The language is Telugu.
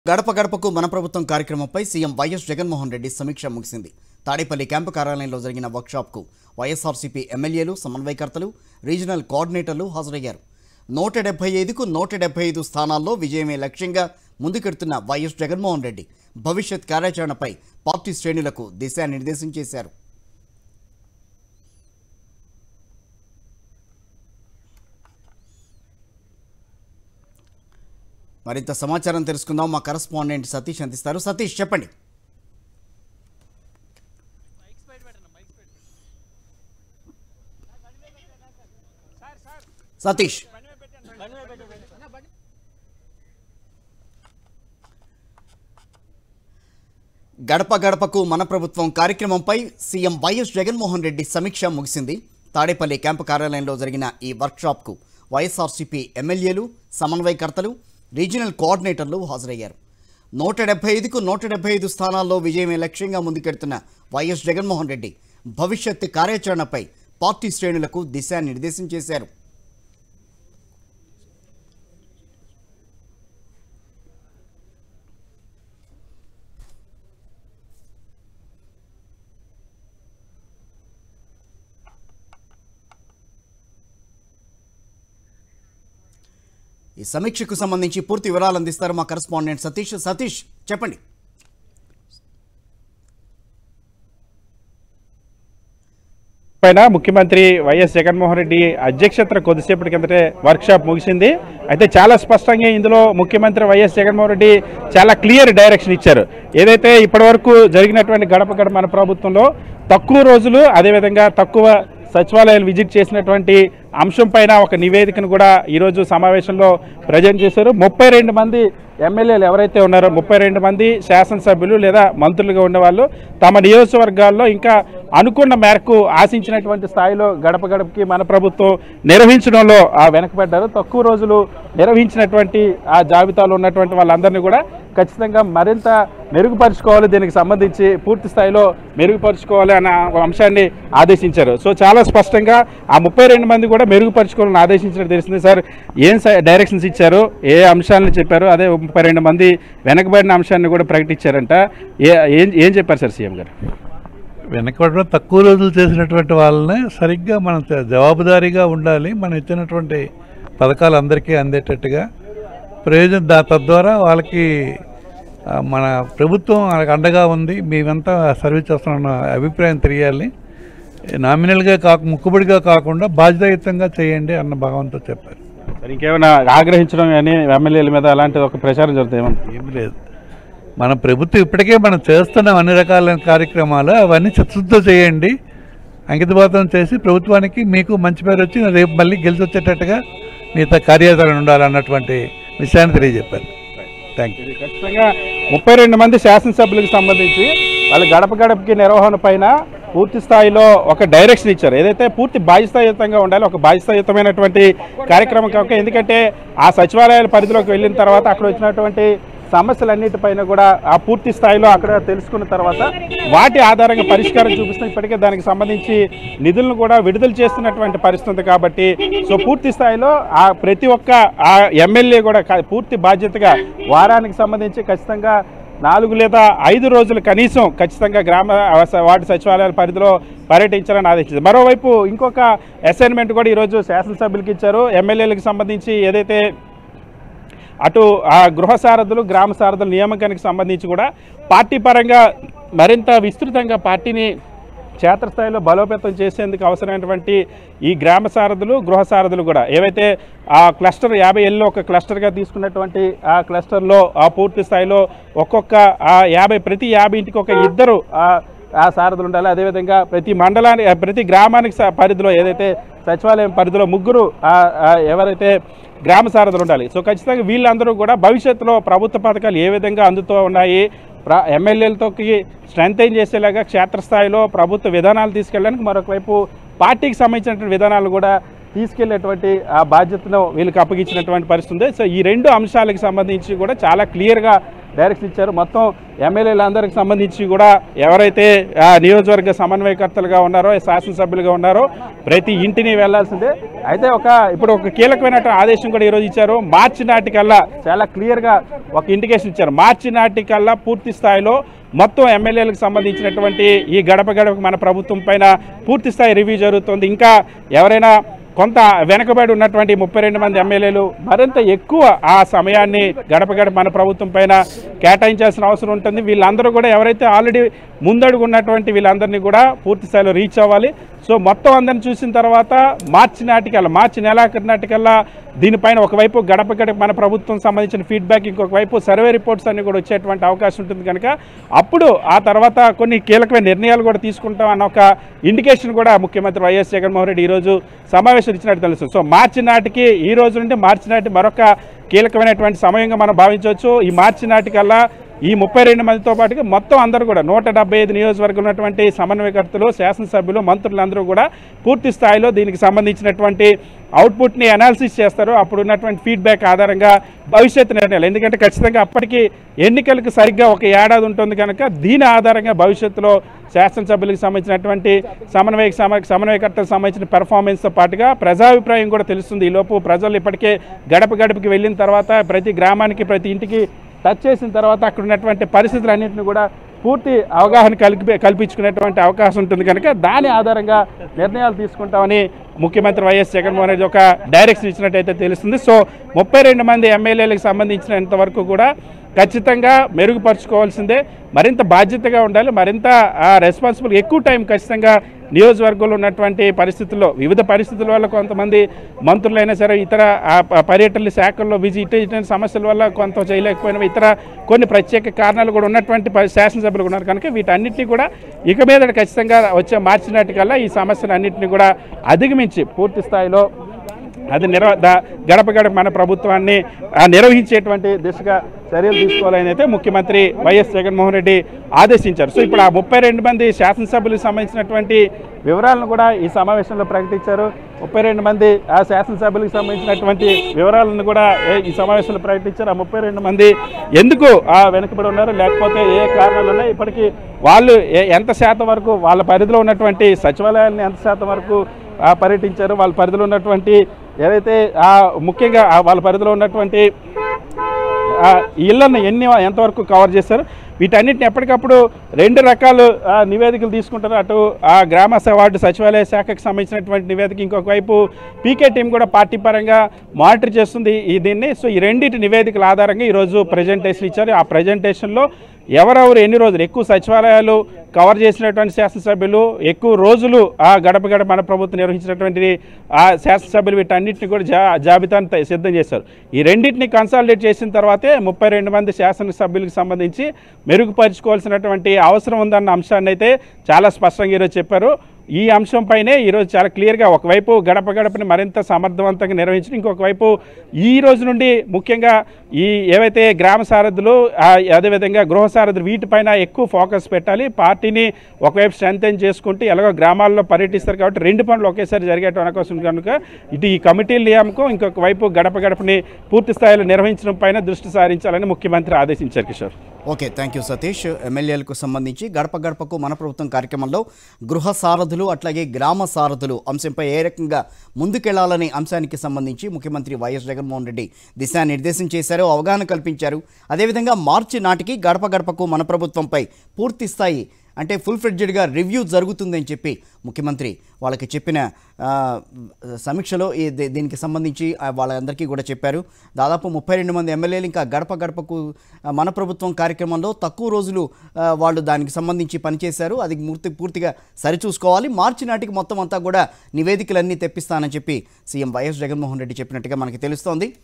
గడప గడపకు మన ప్రభుత్వం కార్యక్రమంపై సీఎం వైఎస్ జగన్మోహన్ రెడ్డి సమీక్ష ముగిసింది తాడేపల్లి క్యాంపు కార్యాలయంలో జరిగిన వర్క్షాప్కు వైఎస్ఆర్సీపీ ఎమ్మెల్యేలు సమన్వయకర్తలు రీజనల్ కోఆర్డినేటర్లు హాజరయ్యారు నూట డెబ్బై ఐదుకు నూట డెబ్బై ఐదు స్థానాల్లో విజయమే లక్ష్యంగా ముందుకెడుతున్న వైఎస్ జగన్మోహన్ రెడ్డి భవిష్యత్ కార్యాచరణపై పార్టీ శ్రేణులకు దిశానిర్దేశం చేశారు మరింత సమాచారం తెలుసుకుందాం మా కరస్పాండెంట్ సతీష్ అందిస్తారు సతీష్ చెప్పండి సతీష్ గడప గడపకు మన ప్రభుత్వం కార్యక్రమంపై సీఎం వైఎస్ జగన్మోహన్ రెడ్డి సమీక్ష ముగిసింది తాడేపల్లి క్యాంపు కార్యాలయంలో జరిగిన ఈ వర్క్షాప్కు వైఎస్ఆర్సీపీ ఎమ్మెల్యేలు సమన్వయకర్తలు రీజనల్ కోఆర్డినేటర్లు హాజరయ్యారు నూట డెబ్బై ఐదుకు నూట డెబ్బై ఐదు స్థానాల్లో విజయమే లక్ష్యంగా ముందుకెడుతున్న వైఎస్ జగన్మోహన్ రెడ్డి భవిష్యత్ కార్యాచరణపై పార్టీ శ్రేణులకు దిశానిర్దేశం చేశారు ఈ సమీక్షకు సంబంధించి పూర్తి వివరాలు అందిస్తారు మా కరస్పాండెంట్ సతీష్ సతీష్ చెప్పండి పైన ముఖ్యమంత్రి వైఎస్ జగన్మోహన్ రెడ్డి అధ్యక్షతన కొద్దిసేపటి కిందటే వర్క్షాప్ ముగిసింది అయితే చాలా స్పష్టంగా ఇందులో ముఖ్యమంత్రి వైఎస్ జగన్మోహన్ రెడ్డి చాలా క్లియర్ డైరెక్షన్ ఇచ్చారు ఏదైతే ఇప్పటివరకు జరిగినటువంటి గడప గడప మన ప్రభుత్వంలో తక్కువ రోజులు అదేవిధంగా తక్కువ సచివాలయాలు విజిట్ చేసినటువంటి అంశం పైన ఒక నివేదికను కూడా ఈరోజు సమావేశంలో ప్రజెంట్ చేశారు ముప్పై రెండు మంది ఎమ్మెల్యేలు ఎవరైతే ఉన్నారో ముప్పై రెండు మంది శాసనసభ్యులు లేదా మంత్రులుగా ఉండేవాళ్ళు తమ నియోజకవర్గాల్లో ఇంకా అనుకున్న మేరకు ఆశించినటువంటి స్థాయిలో గడప గడపకి మన ప్రభుత్వం నిర్వహించడంలో ఆ వెనకబడ్డారు తక్కువ రోజులు నిర్వహించినటువంటి ఆ జాబితాలో ఉన్నటువంటి వాళ్ళందరినీ కూడా ఖచ్చితంగా మరింత మెరుగుపరుచుకోవాలి దీనికి సంబంధించి పూర్తి స్థాయిలో మెరుగుపరుచుకోవాలి అన్న ఒక అంశాన్ని ఆదేశించారు సో చాలా స్పష్టంగా ఆ ముప్పై రెండు మంది కూడా మెరుగుపరుచుకోవాలని ఆదేశించినట్టు తెలిసింది సార్ ఏం స- డైరెక్షన్స్ ఇచ్చారు ఏ అంశాలను చెప్పారు అదే ముప్పై రెండు మంది వెనకబడిన అంశాన్ని కూడా ప్రకటించారంట ఏ ఏం ఏం చెప్పారు సార్ సీఎం గారు వెనకబడిన తక్కువ రోజులు చేసినటువంటి వాళ్ళని సరిగ్గా మనం త- జవాబుదారీగా ఉండాలి మనం ఇచ్చినటువంటి పథకాలు అందరికీ అందేటట్టుగా ప్రయోజనం దా తద్వారా వాళ్ళకి ఆ, మన ప్రభుత్వం వాళ్ళకి అండగా ఉంది మేమంతా సర్వీస్ చేస్తున్న అభిప్రాయం తెలియాలి నామినల్గా కాక ముక్కుబడిగా కాకుండా బాధ్యతాయుతంగా చేయండి అన్న భావంతో చెప్పారు సార్ ఇంకేమైనా ఆగ్రహించడం కానీ ఎమ్మెల్యేల మీద అలాంటి ఒక ప్రచారం జరుగుతుంది ఏమన్నా ఏమి లేదు మన ప్రభుత్వం ఇప్పటికే మనం చేస్తున్నాం అన్ని రకాలైన కార్యక్రమాలు అవన్నీ చిత్తశుద్ధితో చేయండి అంకితభాతం చేసి ప్రభుత్వానికి మీకు మంచి పేరు వచ్చి రేపు మళ్ళీ గెలిచి వచ్చేటట్టుగా మిగతా కార్యాచరణ ఉండాలన్నటువంటి విషయాన్ని తెలియజెప్పారు థ్యాంక్ యూ ఇది ఖచ్చితంగా ముప్పై రెండు మంది శాసనసభ్యులకు సంబంధించి వాళ్ళ గడప గడపకి నిర్వహణ పైన పూర్తి స్థాయిలో ఒక డైరెక్షన్ ఇచ్చారు ఏదైతే పూర్తి బాధ్యతాయుతంగా ఉండాలి ఒక బాధ్యతాయుతమైనటువంటి కార్యక్రమం కాక ఎందుకంటే ఆ సచివాలయాల పరిధిలోకి వెళ్ళిన తర్వాత అక్కడ వచ్చినటువంటి సమస్యలన్నిటిపైన కూడా ఆ పూర్తి స్థాయిలో అక్కడ తెలుసుకున్న తర్వాత వాటి ఆధారంగా పరిష్కారం చూపిస్తున్న ఇప్పటికే దానికి సంబంధించి నిధులను కూడా విడుదల చేస్తున్నటువంటి పరిస్థితి ఉంది కాబట్టి సో పూర్తి స్థాయిలో ఆ ప్రతి ఒక్క ఆ ఎమ్మెల్యే కూడా క- పూర్తి బాధ్యతగా వారానికి సంబంధించి ఖచ్చితంగా నాలుగు లేదా ఐదు రోజులు కనీసం ఖచ్చితంగా గ్రామ స- వార్డు సచివాలయాల పరిధిలో పర్యటించాలని ఆదేశించారు మరోవైపు ఇంకొక అసైన్మెంట్ కూడా ఈరోజు శాసనసభ్యులకు ఇచ్చారు ఎమ్మెల్యేలకు సంబంధించి ఏదైతే అటు ఆ గృహ సారథులు గ్రామ సారథుల నియామకానికి సంబంధించి కూడా పార్టీ పరంగా మరింత విస్తృతంగా పార్టీని క్షేత్రస్థాయిలో బలోపేతం చేసేందుకు అవసరమైనటువంటి ఈ గ్రామ సారథులు గృహ సారథులు కూడా ఏవైతే ఆ క్లస్టర్ యాభై ఏళ్ళలో ఒక క్లస్టర్గా తీసుకున్నటువంటి ఆ క్లస్టర్లో ఆ పూర్తి స్థాయిలో ఒక్కొక్క ఆ యాభై ప్రతి యాభై ఇంటికి ఒక ఇద్దరు ఆ ఆ సారథులు ఉండాలి అదేవిధంగా ప్రతి మండలానికి ఆ, ప్రతి గ్రామానికి స- పరిధిలో ఏదైతే సచివాలయం పరిధిలో ముగ్గురు ఆ, ఆ, ఎవరైతే గ్రామ సారథులు ఉండాలి సో ఖచ్చితంగా వీళ్ళందరూ కూడా భవిష్యత్తులో ప్రభుత్వ పథకాలు ఏ విధంగా అందుతూ ఉన్నాయి ప్ర ఎమ్మెల్యేలతోకి స్ట్రెంథైన్ చేసేలాగా క్షేత్రస్థాయిలో ప్రభుత్వ విధానాలు తీసుకెళ్ళడానికి మరొక వైపు పార్టీకి సంబంధించినటువంటి విధానాలు కూడా తీసుకెళ్లేటువంటి ఆ బాధ్యతను వీళ్ళకి అప్పగించినటువంటి పరిస్థితి ఉంది సో ఈ రెండు అంశాలకు సంబంధించి కూడా చాలా క్లియర్గా డైరెక్షన్ ఇచ్చారు మొత్తం ఎమ్మెల్యేలందరికి సంబంధించి కూడా ఎవరైతే ఆ నియోజకవర్గ సమన్వయకర్తలుగా ఉన్నారో శాసనసభ్యులుగా ఉన్నారో ప్రతి ఇంటిని వెళ్లాల్సిందే అయితే ఒక ఇప్పుడు ఒక కీలకమైన ఆదేశం కూడా ఈరోజు ఇచ్చారు మార్చి నాటికల్లా చాలా క్లియర్గా ఒక ఇండికేషన్ ఇచ్చారు మార్చి నాటికల్లా పూర్తి స్థాయిలో మొత్తం ఎమ్మెల్యేలకు సంబంధించినటువంటి ఈ గడప గడపకు మన ప్రభుత్వం పైన పూర్తి స్థాయి రివ్యూ జరుగుతుంది ఇంకా ఎవరైనా కొంత వెనకబడి ఉన్నటువంటి ముప్పై రెండు మంది ఎమ్మెల్యేలు మరింత ఎక్కువ ఆ సమయాన్ని గడప గడప మన ప్రభుత్వం పైన కేటాయించాల్సిన అవసరం ఉంటుంది వీళ్ళందరూ కూడా ఎవరైతే ఆల్రెడీ ముందడుగు ఉన్నటువంటి వీళ్ళందరినీ కూడా పూర్తి స్థాయిలో రీచ్ అవ్వాలి సో మొత్తం అందరిని చూసిన తర్వాత మార్చి నాటికల్లా మార్చి నెలాఖరు నాటికల్లా దీనిపైన ఒకవైపు గడప గడప మన ప్రభుత్వం సంబంధించిన ఫీడ్బ్యాక్ ఇంకొక వైపు సర్వే రిపోర్ట్స్ అన్ని కూడా వచ్చేటువంటి అవకాశం ఉంటుంది కనుక అప్పుడు ఆ తర్వాత కొన్ని కీలకమైన నిర్ణయాలు కూడా తీసుకుంటాం అన్న ఒక ఇండికేషన్ కూడా ముఖ్యమంత్రి వైఎస్ జగన్మోహన్ రెడ్డి ఈరోజు సమావేశం ఇచ్చినట్టు తెలుసు సో మార్చి నాటికి ఈ రోజు నుండి మార్చి నాటి మరొక కీలకమైనటువంటి సమయంగా మనం భావించవచ్చు ఈ మార్చి నాటికల్లా ఈ ముప్పై రెండు మందితో పాటుగా మొత్తం అందరూ కూడా నూట డెబ్బై ఐదు నియోజకవర్గం ఉన్నటువంటి సమన్వయకర్తలు శాసనసభ్యులు మంత్రులందరూ కూడా పూర్తి స్థాయిలో దీనికి సంబంధించినటువంటి అవుట్పుట్ని అనాలిసిస్ చేస్తారు అప్పుడు ఉన్నటువంటి ఫీడ్బ్యాక్ ఆధారంగా భవిష్యత్తు నిర్ణయాలు ఎందుకంటే ఖచ్చితంగా అప్పటికి ఎన్నికలకు సరిగ్గా ఒక ఏడాది ఉంటుంది కనుక దీని ఆధారంగా భవిష్యత్తులో శాసనసభ్యులకు సంబంధించినటువంటి సమన్వయ సమ- సమన్వయకర్తలకు సంబంధించిన పెర్ఫార్మెన్స్తో పాటుగా ప్రజాభిప్రాయం కూడా తెలుస్తుంది ఈ లోపు ప్రజలు ఇప్పటికే గడప గడపకి వెళ్ళిన తర్వాత ప్రతి గ్రామానికి ప్రతి ఇంటికి టచ్ చేసిన తర్వాత అక్కడ ఉన్నటువంటి పరిస్థితులన్నింటినీ కూడా పూర్తి అవగాహన కల్పి కల్పించుకునేటువంటి అవకాశం ఉంటుంది కనుక దాని ఆధారంగా నిర్ణయాలు తీసుకుంటామని ముఖ్యమంత్రి వైఎస్ జగన్మోహన్ రెడ్డి ఒక డైరెక్షన్ ఇచ్చినట్టయితే తెలుస్తుంది సో ముప్పై రెండు మంది ఎమ్మెల్యేలకు సంబంధించినంత వరకు కూడా ఖచ్చితంగా మెరుగుపరుచుకోవాల్సిందే మరింత బాధ్యతగా ఉండాలి మరింత రెస్పాన్సిబుల్ ఎక్కువ టైం ఖచ్చితంగా నియోజకవర్గంలో ఉన్నటువంటి పరిస్థితుల్లో వివిధ పరిస్థితుల వల్ల కొంతమంది మంత్రులైనా సరే ఇతర ఆ, ప- పర్యటనల శాఖల్లో బిజీ ఇటు ఇటు సమస్యల వల్ల కొంత చేయలేకపోయినా ఇతర కొన్ని ప్రత్యేక కారణాలు కూడా ఉన్నటువంటి ప- శాసనసభ్యులు ఉన్నారు కనుక వీటన్నిటిని కూడా ఇక మీద ఖచ్చితంగా వచ్చే మార్చి నాటికల్లా ఈ సమస్యలు అన్నింటినీ కూడా అధిగమించి పూర్తి స్థాయిలో అది నిర్వ ద- గడప గడప మన ప్రభుత్వాన్ని ఆ, నిర్వహించేటువంటి దిశగా చర్యలు తీసుకోవాలని అయితే ముఖ్యమంత్రి వైఎస్ జగన్మోహన్ రెడ్డి ఆదేశించారు సో ఇప్పుడు ఆ ముప్పై రెండు మంది శాసనసభ్యులకు సంబంధించినటువంటి వివరాలను కూడా ఈ సమావేశంలో ప్రకటించారు ముప్పై రెండు మంది ఆ శాసనసభ్యులకు సంబంధించినటువంటి వివరాలను కూడా ఏ- ఈ సమావేశంలో ప్రకటించారు ఆ ముప్పై రెండు మంది ఎందుకు ఆ వెనుకబడి ఉన్నారు లేకపోతే ఏ కారణాలు ఉన్నాయి ఇప్పటికీ వాళ్ళు ఏ- ఎంత శాతం వరకు వాళ్ళ పరిధిలో ఉన్నటువంటి సచివాలయాన్ని ఎంత శాతం వరకు ఆ, పర్యటించారు వాళ్ళ పరిధిలో ఉన్నటువంటి ఏవైతే ఆ ముఖ్యంగా ఆ వాళ్ళ పరిధిలో ఉన్నటువంటి ఆ ఇళ్లను ఎన్ని ఎంతవరకు కవర్ చేశారు వీటన్నిటిని ఎప్పటికప్పుడు రెండు రకాలు ఆ, నివేదికలు తీసుకుంటారు అటు ఆ గ్రామ స- వార్డు సచివాలయ శాఖకు సంబంధించినటువంటి నివేదిక ఇంకొక వైపు పీకే టీం కూడా పార్టీ పరంగా మానిటర్ చేస్తుంది ఈ దీన్ని సో ఈ రెండింటి నివేదికల ఆధారంగా ఈరోజు ప్రజెంటేషన్ ఇచ్చారు ఆ ప్రజెంటేషన్లో ఎవరెవరు ఎన్ని రోజులు ఎక్కువ సచివాలయాలు కవర్ చేసినటువంటి శాసనసభ్యులు ఎక్కువ రోజులు ఆ గడప గడప మన ప్రభుత్వం నిర్వహించినటువంటి ఆ శాసనసభ్యులు వీటన్నిటిని కూడా జా జాబితాను త- సిద్ధం చేశారు ఈ రెండింటిని కన్సాలిడేట్ చేసిన తర్వాతే ముప్పై రెండు మంది శాసనసభ్యులకు సంబంధించి మెరుగుపరుచుకోవాల్సినటువంటి అవసరం ఉందన్న అంశాన్ని అయితే చాలా స్పష్టంగా ఈరోజు చెప్పారు ఈ అంశంపైనే ఈరోజు చాలా క్లియర్గా ఒకవైపు గడప గడపని మరింత సమర్థవంతంగా నిర్వహించడం ఇంకొక వైపు ఈ రోజు నుండి ముఖ్యంగా ఈ ఏవైతే గ్రామ సారథులు ఆ, అదేవిధంగా గృహ సారథులు వీటిపైన ఎక్కువ ఫోకస్ పెట్టాలి పార్టీని ఒకవైపు స్ట్రెంథెన్ చేసుకుంటూ ఎలాగో గ్రామాల్లో పర్యటిస్తారు కాబట్టి రెండు పనులు ఒకేసారి జరిగేట అవకాశం ఉంది కనుక ఇటు ఈ కమిటీల నియామకం ఇంకొక వైపు గడప గడపని పూర్తి స్థాయిలో నిర్వహించడం పైన దృష్టి సారించాలని ముఖ్యమంత్రి ఆదేశించారు Kishore okay thank you Satish ఎమ్మెల్యేలకు సంబంధించి గడప గడపకు మన ప్రభుత్వం కార్యక్రమంలో గృహ సారథులు అట్లాగే గ్రామ సారథులు అంశంపై ఏ రకంగా ముందుకెళ్లాలనే అంశానికి సంబంధించి ముఖ్యమంత్రి వైఎస్ జగన్మోహన్ రెడ్డి దిశానిర్దేశం చేశారు అవగాహన కల్పించారు అదేవిధంగా మార్చి నాటికి గడప గడపకు మన ప్రభుత్వంపై పూర్తి స్థాయి అంటే ఫుల్ ఫ్లెడ్జెడ్గా రివ్యూ జరుగుతుందని చెప్పి ముఖ్యమంత్రి వాళ్ళకి చెప్పిన ఆ, సమీక్షలో ఈ దీ- దీనికి సంబంధించి ఆ, వాళ్ళందరికీ కూడా చెప్పారు దాదాపు ముప్పై రెండు మంది ఎమ్మెల్యేలు ఇంకా గడప గడపకు ఆ, మన ప్రభుత్వం కార్యక్రమంలో తక్కువ రోజులు ఆ, వాళ్ళు దానికి సంబంధించి పనిచేశారు అది పూర్తి పూర్తిగా సరిచూసుకోవాలి మార్చి నాటికి మొత్తం అంతా కూడా నివేదికలన్నీ తెప్పిస్తానని చెప్పి సీఎం వైఎస్ జగన్మోహన్ రెడ్డి చెప్పినట్టుగా మనకి తెలుస్తోంది